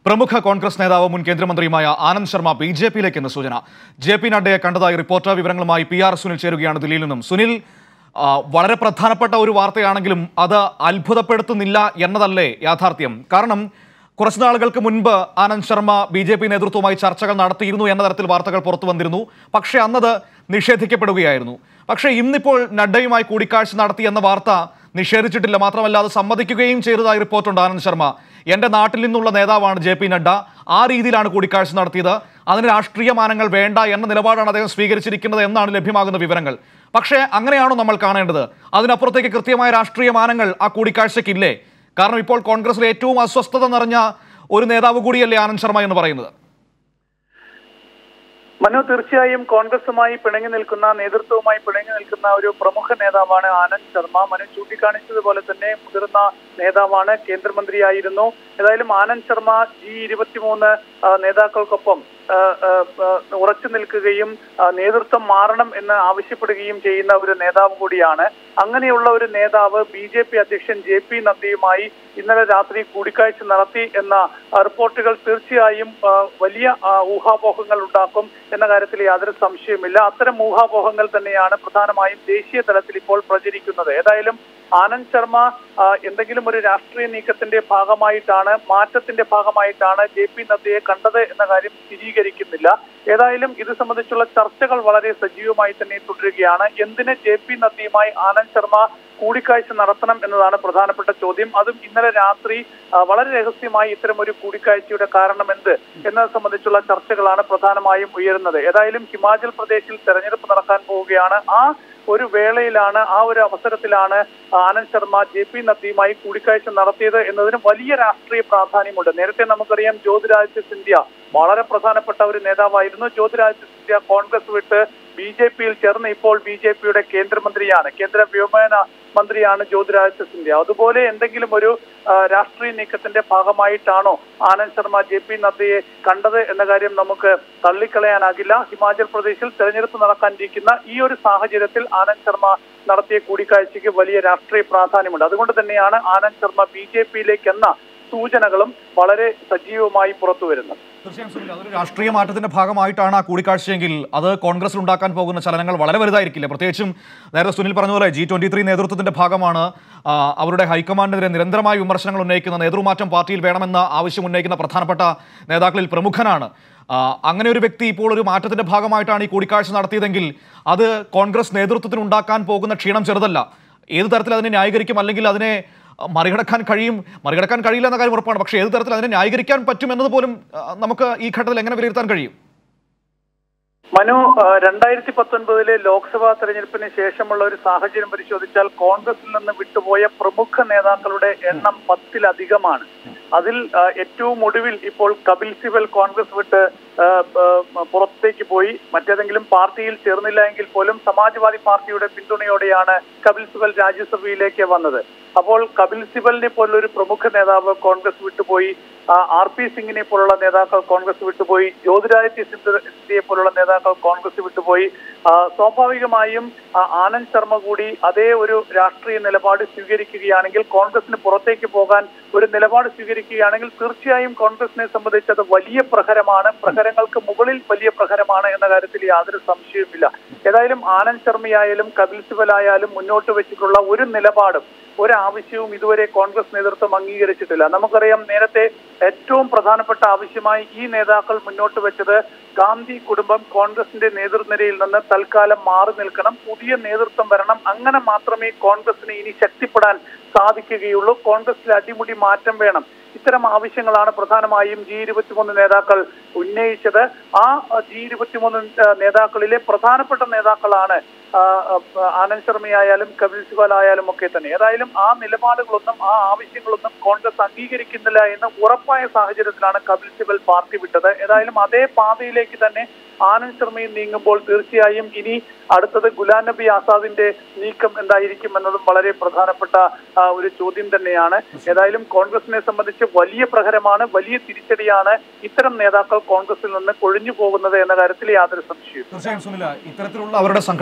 പ്രമുഖ കോൺഗ്രസ് നേതാവ് മുൻ കേന്ദ്രമന്ത്രിയുമായ ആനന്ദ് ശർമ്മ ബി ജെ പിയിലേക്കെന്ന് സൂചന ജെ പി നഡ്ഡയെ കണ്ടതായി റിപ്പോർട്ട് വിവരങ്ങളുമായി പി ആർ സുനിൽ ചേരുകയാണ് ദില്ലിയിൽ നിന്നും സുനിൽ ആ, വളരെ പ്രധാനപ്പെട്ട ഒരു വാർത്തയാണെങ്കിലും അത് അത്ഭുതപ്പെടുത്തുന്നില്ല എന്നതല്ലേ യാഥാർത്ഥ്യം കാരണം കുറച്ച് നാളുകൾക്ക് മുൻപ് Anand Sharma B J P നേതൃത്വവുമായി ചർച്ചകൾ നടത്തിയിരുന്നു എന്ന തരത്തിൽ വാർത്തകൾ പുറത്തു വന്നിരുന്നു പക്ഷേ അന്നത് നിഷേധിക്കപ്പെടുകയായിരുന്നു പക്ഷേ ഇന്നിപ്പോൾ നഡ്ഡയുമായി കൂടിക്കാഴ്ച നടത്തി എന്ന വാർത്ത നിഷേധിച്ചിട്ടില്ല മാത്രമല്ല അത് സമ്മതിക്കുകയും ചെയ്തതായി റിപ്പോർട്ടുണ്ട് ആനന്ദ് ശർമ്മ എന്റെ നാട്ടിൽ നിന്നുള്ള നേതാവാണ് ജെ പി നഡ്ഡ ആ രീതിയിലാണ് കൂടിക്കാഴ്ച നടത്തിയത് അതിന് രാഷ്ട്രീയ മാനങ്ങൾ വേണ്ട എന്ന നിലപാടാണ് അദ്ദേഹം സ്വീകരിച്ചിരിക്കുന്നത് എന്നാണ് ലഭ്യമാകുന്ന വിവരങ്ങൾ പക്ഷേ അങ്ങനെയാണോ നമ്മൾ കാണേണ്ടത് അതിനപ്പുറത്തേക്ക് കൃത്യമായ രാഷ്ട്രീയ മാനങ്ങൾ ആ കൂടിക്കാഴ്ചയ്ക്കില്ലേ കാരണം ഇപ്പോൾ കോൺഗ്രസിലെ ഏറ്റവും അസ്വസ്ഥത നിറഞ്ഞ ഒരു നേതാവ് കൂടിയല്ലേ ആനന്ദ് ശർമ്മ എന്ന് പറയുന്നത് മനു തീർച്ചയായും കോൺഗ്രസുമായി പിണങ്ങി നിൽക്കുന്ന നേതൃത്വവുമായി പിണങ്ങി നിൽക്കുന്ന ഒരു പ്രമുഖ നേതാവാണ് ആനന്ദ് ശർമ്മ മനു ചൂണ്ടിക്കാണിച്ചതുപോലെ തന്നെ മുതിർന്ന നേതാവാണ് കേന്ദ്രമന്ത്രിയായിരുന്നു ഏതായാലും ആനന്ദ് ശർമ്മ ജി ഇരുപത്തിമൂന്ന് ആ, നേതാക്കൾക്കൊപ്പം ആ, ആ, ആ, ഉറച്ചു നിൽക്കുകയും ആ, നേതൃത്വം മാറണം എന്ന് ആവശ്യപ്പെടുകയും ചെയ്യുന്ന ഒരു നേതാവ് കൂടിയാണ് അങ്ങനെയുള്ള ഒരു നേതാവ് ബി ജെ പി അധ്യക്ഷൻ ജെ പി നദ്ദയുമായി ഇന്നലെ രാത്രി കൂടിക്കാഴ്ച നടത്തി എന്ന ആ, റിപ്പോർട്ടുകൾ തീർച്ചയായും ആ, വലിയ ആ, ഊഹാപോഹങ്ങൾ ഉണ്ടാക്കും എന്ന കാര്യത്തിൽ യാതൊരു സംശയവുമില്ല അത്തരം ഊഹാപോഹങ്ങൾ തന്നെയാണ് പ്രധാനമായും ദേശീയ തലത്തിൽ ഇപ്പോൾ പ്രചരിക്കുന്നത് ഏതായാലും ആനന്ദ് ശർമ്മ ആ, എന്തെങ്കിലും ഒരു രാഷ്ട്രീയ നീക്കത്തിന്റെ ഭാഗമായിട്ടാണ് മാറ്റത്തിന്റെ ഭാഗമായിട്ടാണ് ജെ പി നദ്ദയെ കണ്ടത് എന്ന കാര്യം സ്ഥിരീകരിക്കുന്നില്ല ഏതായാലും ഇത് സംബന്ധിച്ചുള്ള ചർച്ചകൾ വളരെ സജീവമായി തന്നെ തുടരുകയാണ് എന്തിന് ജെ പി നദ്ദയുമായി ആനന്ദ് ശർമ്മ കൂടിക്കാഴ്ച നടത്തണം എന്നതാണ് പ്രധാനപ്പെട്ട ചോദ്യം അതും ഇന്നലെ രാത്രി ആ, വളരെ രഹസ്യമായി ഇത്തരം ഒരു കൂടിക്കാഴ്ചയുടെ കാരണം എന്ത് എന്നത് സംബന്ധിച്ചുള്ള ചർച്ചകളാണ് പ്രധാനമായും ഉയരുന്നത് ഏതായാലും ഹിമാചൽ പ്രദേശിൽ തെരഞ്ഞെടുപ്പ് നടക്കാൻ പോവുകയാണ് ആ ഒരു വേളയിലാണ് ആ ഒരു അവസരത്തിലാണ് ആനന്ദ് ശർമ്മ ജെ പി നദ്ദയുമായി കൂടിക്കാഴ്ച നടത്തിയത് എന്നതിന് വലിയ രാഷ്ട്രീയ പ്രാധാന്യമുണ്ട് നേരത്തെ നമുക്കറിയാം ജ്യോതിരാദിത്യ സിന്ധ്യ വളരെ പ്രധാനപ്പെട്ട ഒരു നേതാവായിരുന്നു ജ്യോതിരാദിത്യ സിന്ധ്യ കോൺഗ്രസ് വിട്ട് ബി ജെ പിയിൽ ചേർന്ന് ഇപ്പോൾ ബി ജെ പിയുടെ കേന്ദ്രമന്ത്രിയാണ് കേന്ദ്ര വ്യോമയാന മന്ത്രിയാണ് ജ്യോതിരാദിത്യ സിന്ധ്യ അതുപോലെ എന്തെങ്കിലും ഒരു ആ, രാഷ്ട്രീയ നീക്കത്തിന്റെ ഭാഗമായിട്ടാണോ ആനന്ദ് ശർമ്മ ജെ പി നദ്ദയെ കണ്ടത് എന്ന കാര്യം നമുക്ക് തള്ളിക്കളയാനാകില്ല ഹിമാചൽ പ്രദേശിൽ തെരഞ്ഞെടുപ്പ് നടക്കാനിരിക്കുന്ന ഈ ഒരു സാഹചര്യത്തിൽ ആനന്ദ് ശർമ്മ നടത്തിയ കൂടിക്കാഴ്ചയ്ക്ക് വലിയ രാഷ്ട്രീയ പ്രാധാന്യമുണ്ട് അതുകൊണ്ട് തന്നെയാണ് ആനന്ദ് ശർമ്മ ബി ജെ പിയിലേക്ക് എന്ന സൂചനകളും വളരെ സജീവമായി പുറത്തു വരുന്നത് തീർച്ചയായും സുനിൽ അതൊരു രാഷ്ട്രീയ മാറ്റത്തിന്റെ ഭാഗമായിട്ടാണ് ആ കൂടിക്കാഴ്ചയെങ്കിൽ അത് കോൺഗ്രസിൽ ഉണ്ടാക്കാൻ പോകുന്ന ചലനങ്ങൾ വളരെ വലുതായിരിക്കില്ല പ്രത്യേകിച്ചും നേരത്തെ സുനിൽ പറഞ്ഞ പോലെ ജി ട്വന്റി ത്രീ നേതൃത്വത്തിന്റെ ഭാഗമാണ് ആ, അവരുടെ ഹൈക്കമാൻഡിനെതിരെ നിരന്തരമായ വിമർശനങ്ങൾ ഉന്നയിക്കുന്ന നേതൃമാറ്റം പാർട്ടിയിൽ വേണമെന്ന ആവശ്യം ഉന്നയിക്കുന്ന പ്രധാനപ്പെട്ട നേതാക്കളിൽ പ്രമുഖനാണ് ആ, അങ്ങനെ ഒരു വ്യക്തി ഇപ്പോൾ ഒരു മാറ്റത്തിന്റെ ഭാഗമായിട്ടാണ് ഈ കൂടിക്കാഴ്ച നടത്തിയതെങ്കിൽ അത് കോൺഗ്രസ് നേതൃത്വത്തിന് ഉണ്ടാക്കാൻ പോകുന്ന ക്ഷീണം ചെറുതല്ല ഏത് തരത്തിൽ അതിനെ ന്യായീകരിക്കും അല്ലെങ്കിൽ അതിനെ അഹ് മറികടക്കാൻ കഴിയും മറികടക്കാൻ കഴിയില്ല എന്ന കാര്യം ഉറപ്പാണ് പക്ഷേ ഏത് തരത്തിൽ അതിനെ ന്യായീകരിക്കാൻ പറ്റും എന്നത് പോലും അഹ് നമുക്ക് ഈ ഘട്ടത്തിൽ എങ്ങനെ വിലയിരുത്താൻ കഴിയും മനു ആ, രണ്ടായിരത്തി പത്തൊൻപതിലെ ലോക്സഭാ തെരഞ്ഞെടുപ്പിന് ശേഷമുള്ള ഒരു സാഹചര്യം പരിശോധിച്ചാൽ കോൺഗ്രസിൽ നിന്ന് വിട്ടുപോയ പ്രമുഖ നേതാക്കളുടെ എണ്ണം പത്തിലധികമാണ് അതിൽ ആ, ഏറ്റവും ഒടുവിൽ ഇപ്പോൾ കപിൽ സിബൽ കോൺഗ്രസ് വിട്ട് ആ, ആ, പുറത്തേക്ക് പോയി മറ്റേതെങ്കിലും പാർട്ടിയിൽ ചേർന്നില്ല എങ്കിൽ പോലും സമാജ്വാദി പാർട്ടിയുടെ പിന്തുണയോടെയാണ് കപിൽ സിബൽ രാജ്യസഭയിലേക്ക് വന്നത് അപ്പോൾ കപിൽ സിബലിനെ പോലുള്ള ഒരു പ്രമുഖ നേതാവ് കോൺഗ്രസ് വിട്ടുപോയി ആ, ആർ പി സിംഗിനെ പോലുള്ള നേതാക്കൾ കോൺഗ്രസ് വിട്ടുപോയി ജ്യോതിരാദിത്യ സിന്ധു- സിന്ധ്യയെ പോലുള്ള നേതാക്കൾ കോൺഗ്രസ് വിട്ടുപോയി ആ, സ്വാഭാവികമായും ആ, ആനന്ദ് ശർമ്മ കൂടി അതേ ഒരു രാഷ്ട്രീയ നിലപാട് സ്വീകരിക്കുകയാണെങ്കിൽ കോൺഗ്രസിന് പുറത്തേക്ക് പോകാൻ ഒരു നിലപാട് സ്വീകരിക്കുകയാണെങ്കിൽ തീർച്ചയായും കോൺഗ്രസിനെ സംബന്ധിച്ച് അത് വലിയ പ്രഹരമാണ് പ്രഹരങ്ങൾക്ക് മുകളിൽ വലിയ പ്രഹരമാണ് എന്ന കാര്യത്തിൽ യാതൊരു സംശയവുമില്ല ഏതായാലും ആനന്ദ് ശർമ്മയായാലും കപിൽ സിബലായാലും മുന്നോട്ട് വെച്ചിട്ടുള്ള ഒരു നിലപാടും ഒരാവശ്യവും ഇതുവരെ കോൺഗ്രസ് നേതൃത്വം അംഗീകരിച്ചിട്ടില്ല നമുക്കറിയാം നേരത്തെ ഏറ്റവും പ്രധാനപ്പെട്ട ആവശ്യമായി ഈ നേതാക്കൾ മുന്നോട്ട് വെച്ചത് ഗാന്ധി കുടുംബം കോൺഗ്രസിന്റെ നേതൃനിരയിൽ നിന്ന് തൽക്കാലം മാറി നിൽക്കണം പുതിയ നേതൃത്വം വരണം അങ്ങനെ മാത്രമേ കോൺഗ്രസിന് ഇനി ശക്തിപ്പെടാൻ സാധിക്കുകയുള്ളൂ കോൺഗ്രസിൽ അടിമുടി മാറ്റം വേണം ഇത്തരം ആവശ്യങ്ങളാണ് പ്രധാനമായും ജി ഇരുപത്തിമൂന്ന് നേതാക്കൾ ഉന്നയിച്ചത് ആ ജി ഇരുപത്തിമൂന്ന് നേതാക്കളിലെ പ്രധാനപ്പെട്ട നേതാക്കളാണ് ആ, ആ, ആനന്ദ് ശർമ്മയായാലും കപിൽ സിബൽ ആയാലും ഒക്കെ തന്നെ ഏതായാലും ആ നിലപാടുകളൊന്നും ആ ആവശ്യങ്ങളൊന്നും കോൺഗ്രസ് അംഗീകരിക്കുന്നില്ല എന്ന് ഉറപ്പായ സാഹചര്യത്തിലാണ് കപിൽ സിബൽ പാർട്ടി വിട്ടത് ഏതായാലും അതേ പാതയിലേക്ക് തന്നെ ആനന്ദ് ശർമ്മയും നീങ്ങുമ്പോൾ തീർച്ചയായും ഇനി അടുത്തത് ഗുലാം നബി ആസാദിന്റെ നീക്കം എന്തായിരിക്കും എന്നതും വളരെ പ്രധാനപ്പെട്ട ആ, ഒരു ചോദ്യം തന്നെയാണ് ഏതായാലും കോൺഗ്രസിനെ സംബന്ധിച്ച് വലിയ പ്രഹരമാണ് വലിയ തിരിച്ചടിയാണ് ഇത്തരം നേതാക്കൾ കോൺഗ്രസിൽ നിന്ന് കൊഴിഞ്ഞു പോകുന്നത് എന്ന കാര്യത്തിൽ യാതൊരു സംശയവും തീർച്ചയായും സുനില ഇത്തരത്തിലുള്ള അവരുടെ സംഘടനാപരമായ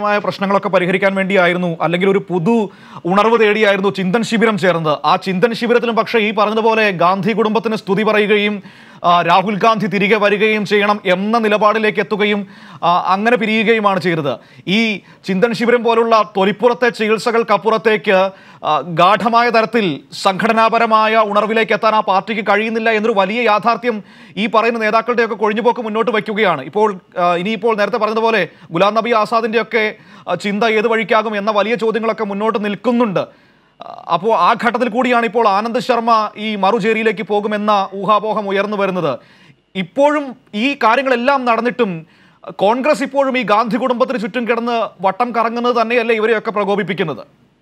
അടിസ്ഥാനപരമായ പ്രശ്നങ്ങളൊക്കെ പരിഹരിക്കാൻ വേണ്ടിയായിരുന്നു അല്ലെങ്കിൽ ഒരു പുതു ഉണർവ് തേടിയായിരുന്നു ചിന്തൻ ശിബിരം ചേർന്നത് ആ ചിന്തൻ ശിബിരത്തിലും പക്ഷേ ഈ പറഞ്ഞതുപോലെ ഗാന്ധി കുടുംബത്തിന് സ്തുതി പറയുകയും ആ, രാഹുൽ ഗാന്ധി തിരികെ വരികയും ചെയ്യണം എന്ന നിലപാടിലേക്ക് എത്തുകയും ആ, അങ്ങനെ പിരിയുകയുമാണ് ചെയ്തത് ഈ ചിന്തൻ ശിബിരം പോലുള്ള തൊലിപ്പുറത്തെ ചികിത്സകൾക്കപ്പുറത്തേക്ക് ആ, ഗാഠമായ തരത്തിൽ സംഘടനാപരമായ ഉണർവിലേക്ക് എത്താൻ ആ പാർട്ടിക്ക് കഴിയുന്നില്ല എന്നൊരു വലിയ യാഥാർത്ഥ്യം ഈ പറയുന്ന നേതാക്കളുടെയൊക്കെ കൊഴിഞ്ഞുപോക്ക് മുന്നോട്ട് വയ്ക്കുകയാണ് ഇപ്പോൾ ആ, ഇനിയിപ്പോൾ നേരത്തെ പറഞ്ഞതുപോലെ ഗുലാം നബി ആസാദിൻ്റെയൊക്കെ ആ, ചിന്ത ഏത് വഴിക്കാകും എന്ന വലിയ ചോദ്യങ്ങളൊക്കെ മുന്നോട്ട് നിൽക്കുന്നുണ്ട് അപ്പോൾ ആ ഘട്ടത്തിൽ കൂടിയാണ് ഇപ്പോൾ ആനന്ദ് ശർമ്മ ഈ മറുചേരിയിലേക്ക് പോകുമെന്ന ഊഹാപോഹം ഉയർന്നു വരുന്നത് ഇപ്പോഴും ഈ കാര്യങ്ങളെല്ലാം നടന്നിട്ടും കോൺഗ്രസ് ഇപ്പോഴും ഈ ഗാന്ധി കുടുംബത്തിന് ചുറ്റും കിടന്ന് വട്ടം കറങ്ങുന്നത് തന്നെയല്ലേ ഇവരെയൊക്കെ പ്രകോപിപ്പിക്കുന്നത്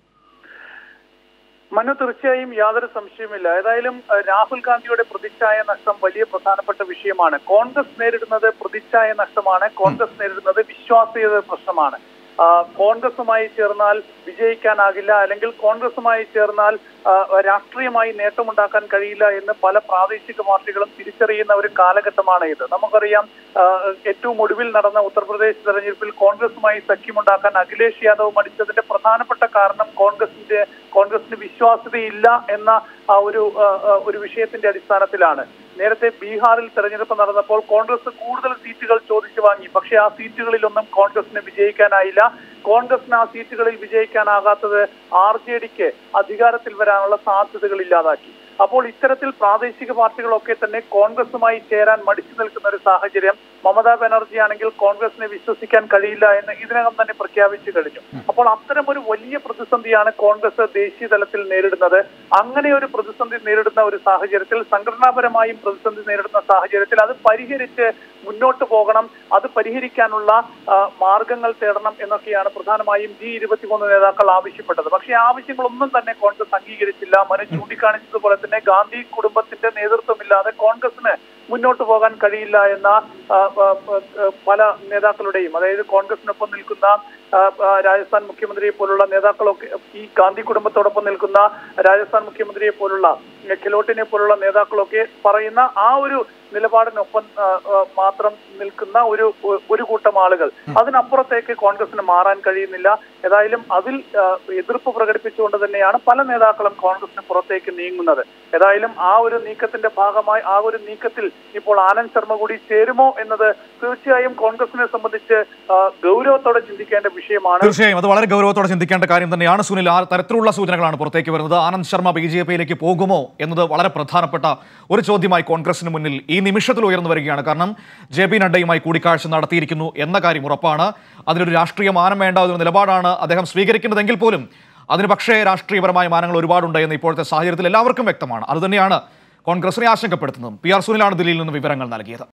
മനു തീർച്ചയായും യാതൊരു സംശയവുമില്ല ഏതായാലും അഹ്, രാഹുൽ ഗാന്ധിയുടെ പ്രതിച്ഛായ നഷ്ടം വലിയ പ്രധാനപ്പെട്ട വിഷയമാണ് കോൺഗ്രസ് നേരിടുന്നത് പ്രതിച്ഛായ നഷ്ടമാണ് കോൺഗ്രസ് നേരിടുന്നത് വിശ്വാസ്യത പ്രശ്നമാണ് ആ, കോൺഗ്രസുമായി ചേർന്നാൽ വിജയിക്കാനാകില്ല അല്ലെങ്കിൽ കോൺഗ്രസുമായി ചേർന്നാൽ ആ, രാഷ്ട്രീയമായി നേട്ടമുണ്ടാക്കാൻ കഴിയില്ല എന്ന് പല പ്രാദേശിക പാർട്ടികളും തിരിച്ചറിയുന്ന ഒരു കാലഘട്ടമാണ് ഇത് നമുക്കറിയാം ആ, ഏറ്റവും ഒടുവിൽ നടന്ന ഉത്തർപ്രദേശ് തെരഞ്ഞെടുപ്പിൽ കോൺഗ്രസുമായി സഖ്യമുണ്ടാക്കാൻ അഖിലേഷ് യാദവ് മടിച്ചതിന്റെ പ്രധാനപ്പെട്ട കാരണം കോൺഗ്രസിന്റെ കോൺഗ്രസിന് വിശ്വാസ്യതയില്ല എന്ന ആ ഒരു ആ, ആ, ഒരു വിഷയത്തിന്റെ അടിസ്ഥാനത്തിലാണ് നേരത്തെ ബീഹാറിൽ തെരഞ്ഞെടുപ്പ് നടന്നപ്പോൾ കോൺഗ്രസ് കൂടുതൽ സീറ്റുകൾ ചോദിച്ചു വാങ്ങി പക്ഷേ ആ സീറ്റുകളിലൊന്നും കോൺഗ്രസിന് വിജയിക്കാനായില്ല കോൺഗ്രസിന് ആ സീറ്റുകളിൽ വിജയിക്കാനാകാത്തത് ആർ ജെ ഡിക്ക് അധികാരത്തിൽ വരാനുള്ള സാധ്യതകൾ ഇല്ലാതാക്കി അപ്പോൾ ഇത്തരത്തിൽ പ്രാദേശിക പാർട്ടികളൊക്കെ തന്നെ കോൺഗ്രസുമായി ചേരാൻ മടിച്ചു നിൽക്കുന്ന ഒരു സാഹചര്യം മമതാ ബാനർജി ആണെങ്കിൽ കോൺഗ്രസിനെ വിശ്വസിക്കാൻ കഴിയില്ല എന്ന് ഇതിനകം തന്നെ പ്രഖ്യാപിച്ചു കഴിഞ്ഞു അപ്പോൾ അത്തരം ഒരു വലിയ പ്രതിസന്ധിയാണ് കോൺഗ്രസ് ദേശീയ തലത്തിൽ നേരിടുന്നത് അങ്ങനെ ഒരു പ്രതിസന്ധി നേരിടുന്ന ഒരു സാഹചര്യത്തിൽ സംഘടനാപരമായും പ്രതിസന്ധി നേരിടുന്ന സാഹചര്യത്തിൽ അത് പരിഹരിച്ച് മുന്നോട്ട് പോകണം അത് പരിഹരിക്കാനുള്ള ആ, മാർഗങ്ങൾ തേടണം എന്നൊക്കെയാണ് പ്രധാനമായും ജി ഇരുപത്തിമൂന്ന് നേതാക്കൾ ആവശ്യപ്പെട്ടത് പക്ഷേ ഈ ആവശ്യങ്ങളൊന്നും തന്നെ കോൺഗ്രസ് അംഗീകരിച്ചില്ല മനു ചൂണ്ടിക്കാണിച്ചതുപോലെ തന്നെ ഗാന്ധി കുടുംബത്തിന്റെ നേതൃത്വമില്ലാതെ കോൺഗ്രസിന് മുന്നോട്ട് പോകാൻ കഴിയില്ല എന്ന ആ, ആ, ആ, പല നേതാക്കളുടെയും അതായത് കോൺഗ്രസിനൊപ്പം നിൽക്കുന്ന ആ, ആ, രാജസ്ഥാൻ മുഖ്യമന്ത്രിയെ പോലുള്ള നേതാക്കളൊക്കെ ഈ ഗാന്ധി കുടുംബത്തോടൊപ്പം നിൽക്കുന്ന രാജസ്ഥാൻ മുഖ്യമന്ത്രിയെ പോലുള്ള ഗെഹ്ലോട്ടിനെ പോലുള്ള നേതാക്കളൊക്കെ പറയുന്ന ആ ഒരു നിലപാടിനൊപ്പം ആ, ആ, മാത്രം നിൽക്കുന്ന ഒരു ഒരു കൂട്ടം ആളുകൾ അതിനപ്പുറത്തേക്ക് കോൺഗ്രസിന് മാറാൻ കഴിയുന്നില്ല ഏതായാലും അതിൽ ആ, എതിർപ്പ് പ്രകടിപ്പിച്ചുകൊണ്ട് തന്നെയാണ് പല നേതാക്കളും കോൺഗ്രസിന് പുറത്തേക്ക് നീങ്ങുന്നത് ഏതായാലും ആ ഒരു നീക്കത്തിന്റെ ഭാഗമായി ആ ഒരു നീക്കത്തിൽ ഇപ്പോൾ ആനന്ദ് ശർമ്മ കൂടി ചേരുമോ എന്നത് തീർച്ചയായും കോൺഗ്രസിനെ സംബന്ധിച്ച് ആ, ഗൗരവത്തോടെ ചിന്തിക്കേണ്ട വിഷയമാണ് തീർച്ചയായും അത് വളരെ ഗൗരവത്തോടെ ചിന്തിക്കേണ്ട കാര്യം തന്നെയാണ് സുനിൽ ആ തരത്തിലുള്ള സൂചനകളാണ് പുറത്തേക്ക് വരുന്നത് ആനന്ദ് ശർമ്മ ബി ജെ പിയിലേക്ക് പോകുമോ എന്നത് വളരെ പ്രധാനപ്പെട്ട ഒരു ചോദ്യമായി കോൺഗ്രസിന് മുന്നിൽ ഈ നിമിഷത്തിൽ ഉയർന്നു വരികയാണ് കാരണം ജെ പി നഡ്ഡയുമായി കൂടിക്കാഴ്ച നടത്തിയിരിക്കുന്നു എന്ന കാര്യം ഉറപ്പാണ് അതിനൊരു രാഷ്ട്രീയ മാനം വേണ്ട ഒരു നിലപാടാണ് അദ്ദേഹം സ്വീകരിക്കുന്നതെങ്കിൽ പോലും അതിന് പക്ഷേ രാഷ്ട്രീയപരമായ മാനങ്ങൾ ഒരുപാടുണ്ട് എന്ന് ഇപ്പോഴത്തെ സാഹചര്യത്തിൽ എല്ലാവർക്കും വ്യക്തമാണ് അതുതന്നെയാണ് കോൺഗ്രസിനെ ആശങ്കപ്പെടുത്തുന്നതും പി ആർ സുനിലാണ് ദില്ലിയിൽ നിന്ന് വിവരങ്ങൾ നൽകിയത്